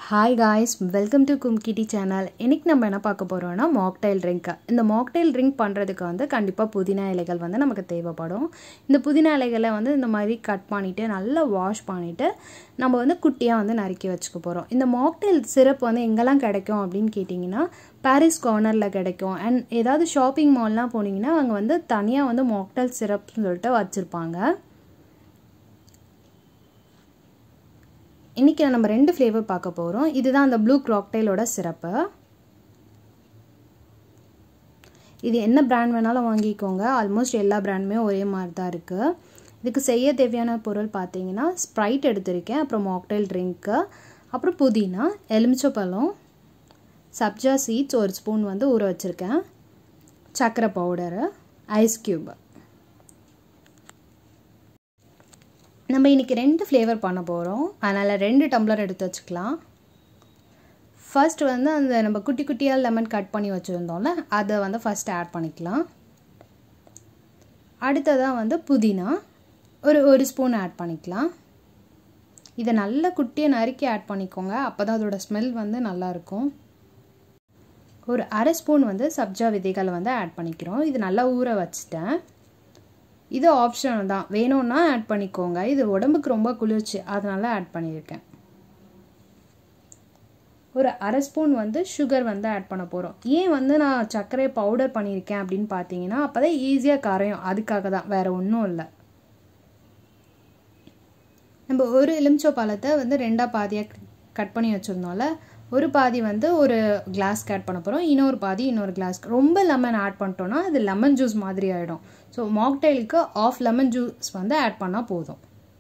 hi guys welcome to Kumkitti channel இன்றைக்கி நம்ம என்ன பார்க்க போகிறோம்னா மாக்டைல் ட்ரிங்க்கு இந்த மாக்டைல் ட்ரிங்க் பண்ணுறதுக்கு வந்து கண்டிப்பாக புதினா இலைகள் வந்து நமக்கு தேவைப்படும் இந்த புதினா இலைகளை வந்து இந்த மாதிரி கட் பண்ணிவிட்டு நல்லா வாஷ் பண்ணிவிட்டு நம்ம வந்து குட்டியாக வந்து நறுக்கி வச்சுக்க போகிறோம் இந்த மாக்டைல் சிரப் வந்து எங்கெல்லாம் கிடைக்கும் அப்படின்னு கேட்டிங்கன்னா பாரிஸ் கார்னரில் கிடைக்கும் அண்ட் ஏதாவது ஷாப்பிங் மால்லாம் போனீங்கன்னா அங்கே வந்து தனியாக வந்து மாக்டைல் சிரப்னு சொல்லிட்டு வச்சுருப்பாங்க இன்றைக்கி நம்ம ரெண்டு ஃப்ளேவர் பார்க்க போகிறோம் இதுதான் அந்த ப்ளூ க்ராக்டைலோட சிரப்பு இது என்ன பிராண்ட் வேணாலும் வாங்கிக்கோங்க ஆல்மோஸ்ட் எல்லா பிராண்டுமே ஒரே மாதிரி தான் இருக்குது இதுக்கு செய்ய தேவையான பொருள் பார்த்தீங்கன்னா ஸ்ப்ரைட் எடுத்திருக்கேன் அப்புறம் மாக்டைல் ட்ரிங்க்கு அப்புறம் புதினா எலுமிச்சப்பழம் சப்ஜா சீட்ஸ் ஒரு ஸ்பூன் வந்து ஊற வச்சுருக்கேன் சர்க்கரை பவுடரு ஐஸ் க்யூப் நம்ம இன்றைக்கி ரெண்டு ஃப்ளேவர் பண்ண போகிறோம் அதனால் ரெண்டு டம்ளர் எடுத்து வச்சுக்கலாம் ஃபர்ஸ்ட் வந்து அந்த நம்ம குட்டி குட்டியாக லெமன் கட் பண்ணி வச்சுருந்தோம்ல அதை வந்து ஃபஸ்ட் ஆட் பண்ணிக்கலாம் அடுத்ததாக வந்து புதினா ஒரு ஒரு ஸ்பூன் ஆட் பண்ணிக்கலாம் இதை நல்ல குட்டியை நறுக்கி ஆட் பண்ணிக்கோங்க அப்போ தான் அதோட ஸ்மெல் வந்து நல்லாயிருக்கும் ஒரு அரை ஸ்பூன் வந்து சப்ஜா விதைகளை வந்து ஆட் பண்ணிக்கிறோம் இது நல்லா ஊற வச்சுட்டேன் இது ஆப்ஷனல் தான் வேணும்னா ஆட் பண்ணிக்கோங்க இது உடம்புக்கு ரொம்ப குளிர்ச்சி அதனால ஆட் பண்ணியிருக்கேன் ஒரு அரை ஸ்பூன் வந்து சுகர் வந்து ஆட் பண்ண போகிறோம் ஏன் வந்து நான் சர்க்கரை பவுடர் பண்ணியிருக்கேன் அப்படின்னு பார்த்தீங்கன்னா அப்போ தான் ஈஸியாக கரையும் அதுக்காக தான் வேறு ஒன்றும் இல்லை நம்ம ஒரு எலுமிச்சோ பழத்தை வந்து ரெண்டாக பாதியாக கட் பண்ணி வச்சுருந்தோம்ல ஒரு பாதி வந்து ஒரு கிளாஸ்க்கு ஆட் பண்ண போகிறோம் இன்னொரு பாதி இன்னொரு கிளாஸ்க்கு ரொம்ப லெமன் ஆட் பண்ணிட்டோன்னா அது லெமன் ஜூஸ் மாதிரி ஆகிடும் ஸோ மாக்டைலுக்கு ஆஃப் லெமன் ஜூஸ் வந்து ஆட் பண்ணால் போதும்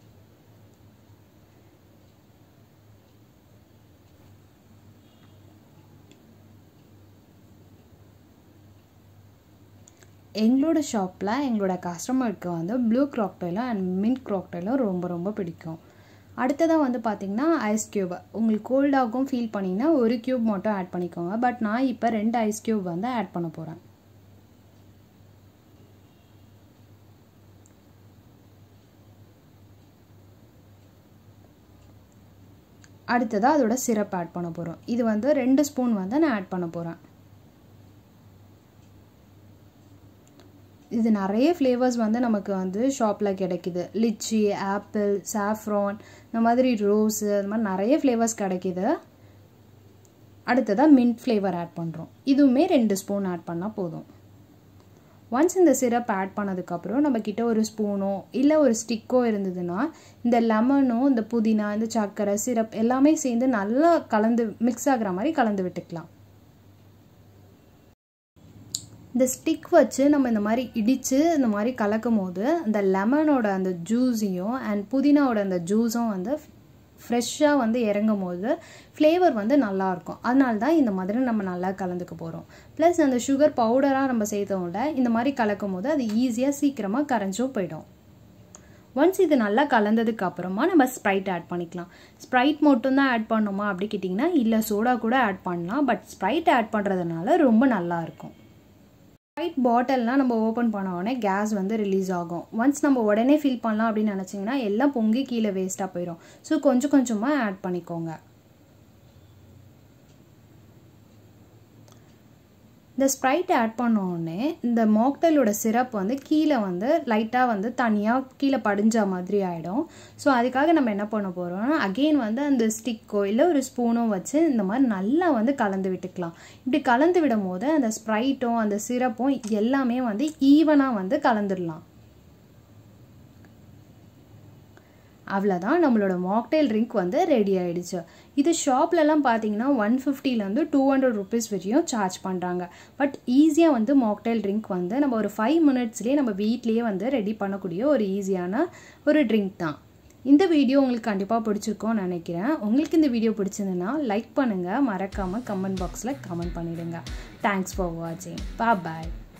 எங்களோட ஷாப்பில் எங்களோட கஸ்டமருக்கு வந்து ப்ளூ க்ராக்டைலும் அண்ட் மின்ட் க்ராக்டைலும் ரொம்ப ரொம்ப பிடிக்கும் அடுத்ததாக வந்து பார்த்திங்கன்னா ஐஸ் க்யூப் உங்களுக்கு கோல்டாகவும் ஃபீல் பண்ணிங்கன்னா ஒரு க்யூப் மட்டும் ஆட் பண்ணிக்கோங்க பட் நான் இப்போ ரெண்டு ஐஸ் க்யூப் வந்து ஆட் பண்ண போகிறேன் அடுத்ததாக அதோட சிரப் ஆட் பண்ண போகிறோம் இது வந்து ரெண்டு ஸ்பூன் வந்து நான் ஆட் பண்ண போகிறேன் இது நிறைய ஃப்ளேவர்ஸ் வந்து நமக்கு வந்து ஷாப்பில் கிடைக்கிது லிச்சி ஆப்பிள் சாஃப்ரான் இந்த மாதிரி ரோஸு இந்த மாதிரி நிறைய ஃப்ளேவர்ஸ் கிடைக்கிது அடுத்ததாக மின்ட் ஃப்ளேவர் ஆட் பண்ணுறோம் இதுவுமே ரெண்டு ஸ்பூன் ஆட் பண்ணால் போதும் ஒன்ஸ் இந்த சிரப் ஆட் பண்ணதுக்கப்புறம் நம்ம கிட்ட ஒரு ஸ்பூனோ இல்லை ஒரு ஸ்டிக்கோ இருந்ததுன்னா இந்த லெமனும் இந்த புதினா இந்த சர்க்கரை சிரப் எல்லாமே சேர்ந்து நல்லா கலந்து மிக்ஸ் ஆகிற மாதிரி கலந்து விட்டுக்கலாம் இந்த ஸ்டிக் வச்சு நம்ம இந்த மாதிரி இடித்து இந்த மாதிரி கலக்கும் போது அந்த லெமனோட அந்த ஜூஸையும் அண்ட் புதினாவோட அந்த ஜூஸும் வந்து ஃப்ரெஷ்ஷாக வந்து இறங்கும் போது ஃப்ளேவர் வந்து நல்லாயிருக்கும் அதனால தான் இந்த மாதிரி நம்ம நல்லா கலந்துக்க போகிறோம் ப்ளஸ் அந்த சுகர் பவுடராக நம்ம சேர்த்தோம்ல இந்த மாதிரி கலக்கும் போது அது ஈஸியாக சீக்கிரமாக கரைஞ்சும் போயிடும் ஒன்ஸ் இது நல்லா கலந்ததுக்கு அப்புறமா நம்ம ஸ்ப்ரைட் ஆட் பண்ணிக்கலாம் ஸ்ப்ரைட் மட்டும்தான் ஆட் பண்ணணுமா அப்படி கேட்டிங்கன்னா இல்லை சோடா கூட ஆட் பண்ணலாம் பட் ஸ்ப்ரைட் ஆட் பண்ணுறதுனால ரொம்ப நல்லாயிருக்கும் ஸ்ப்ரைட் பாட்டில்லாம் நம்ம ஓப்பன் பண்ண உடனே கேஸ் வந்து ரிலீஸ் ஆகும் ஒன்ஸ் நம்ம உடனே ஃபில் பண்ணலாம் அப்படின்னு நினச்சிங்கன்னா எல்லாம் பொங்கி கீழே வேஸ்ட்டாக போயிடும் ஸோ கொஞ்சம் கொஞ்சமாக ஆட் பண்ணிக்கோங்க இந்த ஸ்ப்ரைட் ஆட் பண்ணோடனே இந்த மாக்டைலோட சிரப் வந்து கீழே வந்து லைட்டாக வந்து தனியாக கீழே படிஞ்ச மாதிரி ஆகிடும் ஸோ அதுக்காக நம்ம என்ன பண்ண போகிறோம்னா அகெயின் வந்து அந்த ஸ்டிக்கோ இல்லை ஒரு ஸ்பூனும் வச்சு இந்த மாதிரி நல்லா வந்து கலந்து விட்டுக்கலாம் இப்படி கலந்து விடும் போது அந்த ஸ்ப்ரைட்டும் அந்த சிரப்பும் எல்லாமே வந்து ஈவனாக வந்து கலந்துடலாம் அவ்வளோதான் நம்மளோட மாக்டைல் ட்ரிங்க் வந்து ரெடி ஆகிடுச்சு இது ஷாப்லலாம் பார்த்தீங்கன்னா ஒன் ஃபிஃப்டிலேருந்து டூ ஹண்ட்ரட் ருபீஸ் வரையும் சார்ஜ் பண்ணுறாங்க பட் ஈஸியாக வந்து மாக்டைல் ட்ரிங்க் வந்து நம்ம ஒரு ஃபைவ் மினிட்ஸ்லேயே நம்ம வீட்லேயே வந்து ரெடி பண்ணக்கூடிய ஒரு ஈஸியான ஒரு ட்ரிங்க் தான் இந்த வீடியோ உங்களுக்கு கண்டிப்பாக பிடிச்சிருக்கோன்னு நினைக்கிறேன் உங்களுக்கு இந்த வீடியோ பிடிச்சிருந்துன்னா லைக் பண்ணுங்கள் மறக்காமல் கமெண்ட் பாக்ஸில் கமெண்ட் பண்ணிவிடுங்க தேங்க்ஸ் ஃபார் வாட்சிங் பா பாய்